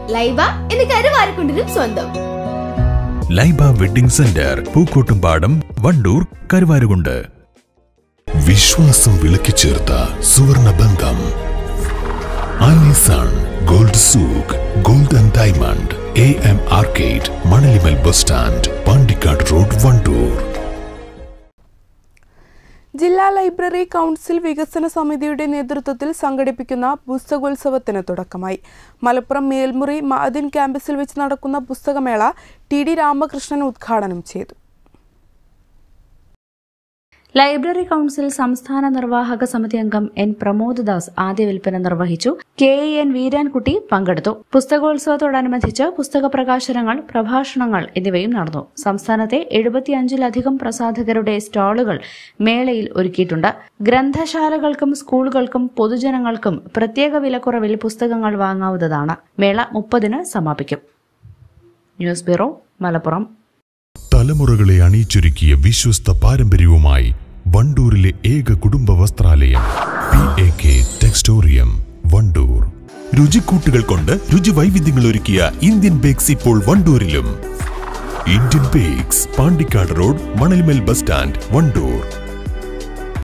ലൈബ എന്ന് കരുവാരക്കുണ്ടിനും സ്വന്തം ലൈബ വെഡിംഗ് സെന്റർ പൂക്കോട്ടുംപാടം വണ്ടൂർ കരുവാരുകുണ്ട് വിശ്വാസം വിളക്കിച്ചേർത്ത സുവർണ ബന്ധം Alison gold souk gold and diamond A M arcade Manalimal bus stand Pandikkad road Wandoor ജില്ലാ ലൈബ്രറി കൗൺസിൽ വികസന സമിതിയുടെ നേതൃത്വത്തിൽ സംഘടിപ്പിക്കുന്ന പുസ്തകോത്സവത്തിന് തുടക്കമായി മലപ്പുറം മേൽമുറി മഅദിൻ ക്യാമ്പസിൽ വെച്ച് നടക്കുന്ന പുസ്തകമേള ടി ഡി രാമകൃഷ്ണൻ ഉദ്ഘാടനം ചെയ്തു ലൈബ്രറി കൌൺസിൽ സംസ്ഥാന നിർവാഹക സമിതി അംഗം എൻ പ്രമോദ് ദാസ് ആദ്യ വിൽപ്പന നിർവഹിച്ചു കെ ഇ എൻ വീരാൻകുട്ടി പങ്കെടുത്തു പുസ്തകോത്സവത്തോടനുബന്ധിച്ച് പുസ്തക പ്രകാശനങ്ങൾ പ്രഭാഷണങ്ങൾ എന്നിവയും നടന്നു സംസ്ഥാനത്തെ എഴുപത്തിയഞ്ചിലധികം പ്രസാധകരുടെ സ്റ്റാളുകൾ മേളയിൽ ഒരുക്കിയിട്ടുണ്ട് ഗ്രന്ഥശാലകൾക്കും സ്കൂളുകൾക്കും പൊതുജനങ്ങൾക്കും പ്രത്യേക വിലക്കുറവിൽ പുസ്തകങ്ങൾ വാങ്ങാവുന്നതാണ് മേള മുപ്പതിന് സമാപിക്കും ന്യൂസ് ബ്യൂറോ മലപ്പുറം തലമുറകളെ അണിയിച്ചൊരുക്കിയ വിശ്വസ്ത പാരമ്പര്യവുമായി വണ്ടൂരിലെ ഏക കുടുംബ വസ്ത്രാലയം P A K textorium Wandoor രുചിക്കൂട്ടുകൾ കൊണ്ട് രുചി വൈവിധ്യങ്ങൾ ഒരുക്കിയ ഇന്ത്യൻ ബേക്സ് ഇപ്പോൾ വണ്ടൂരിലും Indian bakes Pandikkad road Manalmel bus stand Wandoor